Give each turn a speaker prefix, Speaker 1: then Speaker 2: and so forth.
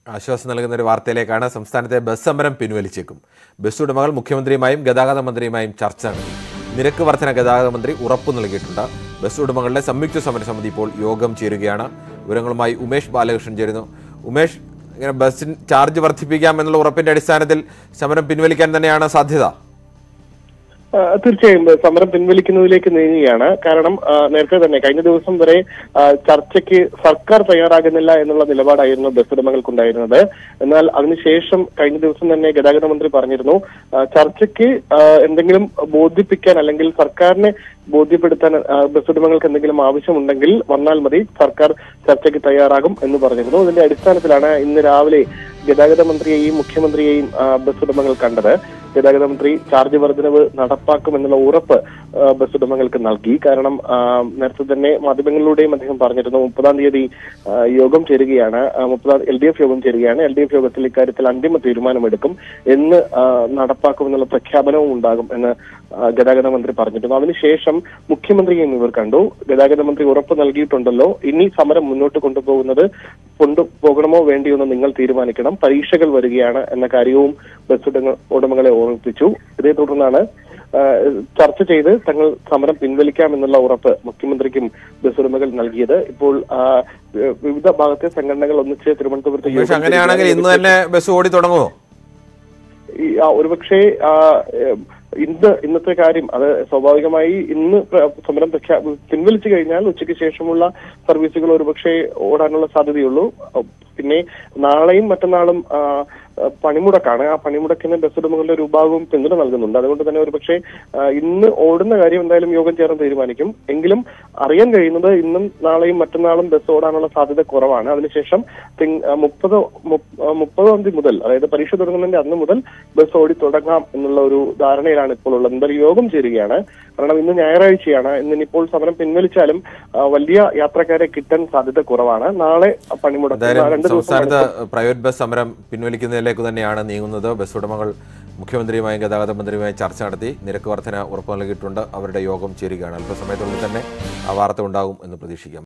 Speaker 1: ആശ്വാസം നൽകുന്ന ഒരു വാർത്തയിലേക്കാണ് സംസ്ഥാനത്തെ ബസ് സമരം പിൻവലിച്ചേക്കും ബസ് ഉടമകൾ മുഖ്യമന്ത്രിയുമായും ഗതാഗത മന്ത്രിയുമായും ചർച്ച നടത്തി നിരക്ക് വർധന ഗതാഗത മന്ത്രി ഉറപ്പു നൽകിയിട്ടുണ്ട് ബസ് ഉടമകളുടെ സംയുക്ത സമരസമിതി ഇപ്പോൾ യോഗം ചേരുകയാണ് വിവരങ്ങളുമായി ഉമേഷ് ബാലകൃഷ്ണൻ ചേരുന്നു ഉമേഷ് ഇങ്ങനെ ബസ്സിൻ ചാർജ് വർദ്ധിപ്പിക്കാം എന്നുള്ള ഉറപ്പിന്റെ അടിസ്ഥാനത്തിൽ സമരം പിൻവലിക്കാൻ തന്നെയാണ് സാധ്യത
Speaker 2: ആ, തീർച്ചയായും സമരം പിൻവലിക്കുന്നതിലേക്ക് നീങ്ങുകയാണ് കാരണം ആ, നേരത്തെ തന്നെ കഴിഞ്ഞ ദിവസം വരെ ആ, ചർച്ചയ്ക്ക് സർക്കാർ തയ്യാറാകുന്നില്ല എന്നുള്ള നിലപാടായിരുന്നു ബസ് ഉടമകൾക്കുണ്ടായിരുന്നത് എന്നാൽ അതിനുശേഷം കഴിഞ്ഞ ദിവസം തന്നെ ഗതാഗത മന്ത്രി പറഞ്ഞിരുന്നു ആ, ചർച്ചയ്ക്ക് ആ, എന്തെങ്കിലും ബോധിപ്പിക്കാൻ അല്ലെങ്കിൽ സർക്കാരിനെ ബോധ്യപ്പെടുത്താൻ ആ, ബസ് ഉടമകൾക്ക് എന്തെങ്കിലും ആവശ്യമുണ്ടെങ്കിൽ വന്നാൽ മതി സർക്കാർ ചർച്ചയ്ക്ക് തയ്യാറാകും എന്ന് പറഞ്ഞിരുന്നു ഇതിന്റെ അടിസ്ഥാനത്തിലാണ് ഇന്ന് രാവിലെ ഗതാഗത മന്ത്രിയെയും മുഖ്യമന്ത്രിയെയും ആ, ബസ് ഉടമകൾ കണ്ടത് ഗതാഗത മന്ത്രി ചാർജ് വർധനവ് നടപ്പാക്കുമെന്നുള്ള ഉറപ്പ് ആ, ബസ് ഉടമകൾക്ക് നൽകി കാരണം ആ, നേരത്തെ തന്നെ മാധ്യമങ്ങളിലൂടെയും അദ്ദേഹം പറഞ്ഞിരുന്നു മുപ്പതാം തീയതി ആ, യോഗം ചേരുകയാണ് ആ, മുപ്പതാം എൽ ഡി എഫ് യോഗം ചേരുകയാണ് എൽ ഡി എഫ് യോഗത്തിൽ ഇക്കാര്യത്തിൽ അന്തിമ തീരുമാനമെടുക്കും എന്ന് ആ, നടപ്പാക്കുമെന്നുള്ള പ്രഖ്യാപനവും ഉണ്ടാകും എന്ന് ആ, ഗതാഗത മന്ത്രി പറഞ്ഞിരുന്നു അതിനുശേഷം മുഖ്യമന്ത്രിയെയും ഇവർ കണ്ടു ഗതാഗത മന്ത്രി ഉറപ്പ് നൽകിയിട്ടുണ്ടല്ലോ ഇനി സമരം മുന്നോട്ട് കൊണ്ടുപോകുന്നത് കൊണ്ടുപോകണമോ വേണ്ടിയോ എന്ന് നിങ്ങൾ തീരുമാനിക്കണം പരീക്ഷകൾ വരികയാണ് എന്ന കാര്യവും ബസ് ഉടമ- ഉടമകളെ ഓർമ്മിപ്പിച്ചു ഇതേ തുടർന്നാണ് ആ, ചർച്ച ചെയ്ത് തങ്ങൾ സമരം പിൻവലിക്കാമെന്നുള്ള ഉറപ്പ് മുഖ്യമന്ത്രിക്കും ബസ് ഉടമകൾ നൽകിയത് ഇപ്പോൾ ആ, വിവിധ ഭാഗത്തെ സംഘടനകൾ ഒന്നിച്ച് തിരുവനന്തപുരത്ത്
Speaker 1: ഉമേഷ്
Speaker 2: യോഗം
Speaker 1: അങ്ങനെയാണെങ്കിൽ ഇന്ന്
Speaker 2: ചേരുകയാണ്.
Speaker 1: തന്നെ ബസ് ഓടി തുടങ്ങുമോ
Speaker 2: ഈ, ആ, ഒരുപക്ഷെ ആ, ഏം, ഇന്ന് ഇന്നത്തെ കാര്യം അത് സ്വാഭാവികമായി ഇന്ന് പ്ര- സമരം പ്രഖ്യാ പിൻവലിച്ചു കഴിഞ്ഞാൽ ഉച്ചയ്ക്ക് ശേഷമുള്ള സർവീസുകൾ ഒരുപക്ഷെ ഓടാനുള്ള സാധ്യതയുള്ളൂ അഹ് പിന്നെ നാളെയും മറ്റന്നാളും ആ, ആ, പണിമുടക്കാണ് ആ പണിമുടക്കിന് ബസ് ഉടമകളുടെ ഒരു വിഭാഗവും പിന്തുണ നൽകുന്നുണ്ട് അതുകൊണ്ട് തന്നെ ഒരുപക്ഷെ ആ, ഇന്ന് ഓടുന്ന കാര്യം എന്തായാലും യോഗം ചേർന്ന് തീരുമാനിക്കും എങ്കിലും അറിയാൻ കഴിയുന്നത് ഇന്നും നാളെയും മറ്റന്നാളും ബസ് ഓടാനുള്ള സാധ്യത കുറവാണ് അതിനുശേഷം തിങ്- ആ, മുപ്പത് മുപ്പ- ആ, മുപ്പതാം തീയതി മുതൽ അതായത് പരീക്ഷ തുടങ്ങുന്നതിന്റെ അന്ന് മുതൽ ബസ് ഓടി തുടങ്ങാം എന്നുള്ള ഒരു ധാരണയിലാണ് ഇപ്പോൾ ഉള്ളത് എന്തായാലും യോഗം ചേരുകയാണ് കാരണം ഇന്ന് ഞായറാഴ്ചയാണ് ഇന്നിപ്പോൾ സമരം പിൻവലിച്ചാലും ആ, വലിയ യാത്രക്കാരെ കിട്ടാൻ സാധ്യത കുറവാണ് നാളെ പണിമുടക്ക്
Speaker 1: എന്തായാലും
Speaker 2: രണ്ട് ദിവസം
Speaker 1: സംസ്ഥാനത്ത് പ്രൈവറ്റ് ബസ് സമരം പിൻവലിക്കുന്നതിലേക്ക് തന്നെയാണ് നീങ്ങുന്നത് ബസ് ഉടമകൾ മുഖ്യമന്ത്രിയുമായും ഗതാഗത മന്ത്രിയുമായും ചർച്ച നടത്തി നിരക്ക് വർധന ഉറപ്പു നൽകിയിട്ടുണ്ട് അവരുടെ യോഗം ചേരുകയാണ് അല്പസമയത്തുള്ളിൽ തന്നെ ആ വാർത്ത ഉണ്ടാകും എന്ന് പ്രതീക്ഷിക്കാം